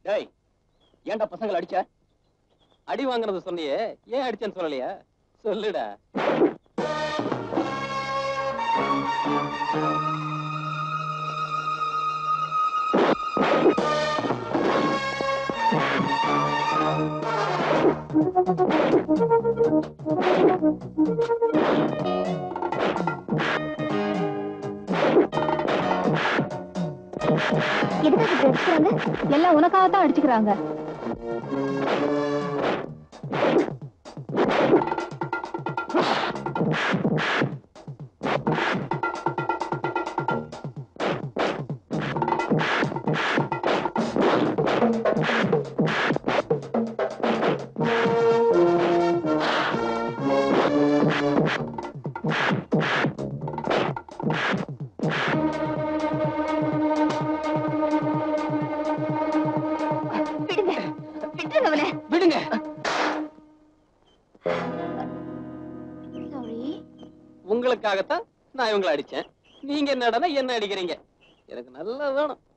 டேய் ஏன்டா பசங்களை அடிச்ச அடி வாங்குனது சொன்னியே ஏன் அடிச்சேன்னு சொல்லலையா சொல்லுடா எதுக்காக இப்படி அடிச்சுக்கிறாங்க எல்லாம் உனக்காக தான் அடிச்சுக்கிறாங்க விடுங்க விட்டுருங்க அவனை விடுங்க சாரி உங்களுக்காகத்தான் நான் இவங்களை அடிச்சேன் நீங்க என்னடனா என்ன அடிக்கிறீங்க எனக்கு நல்லா வேணும்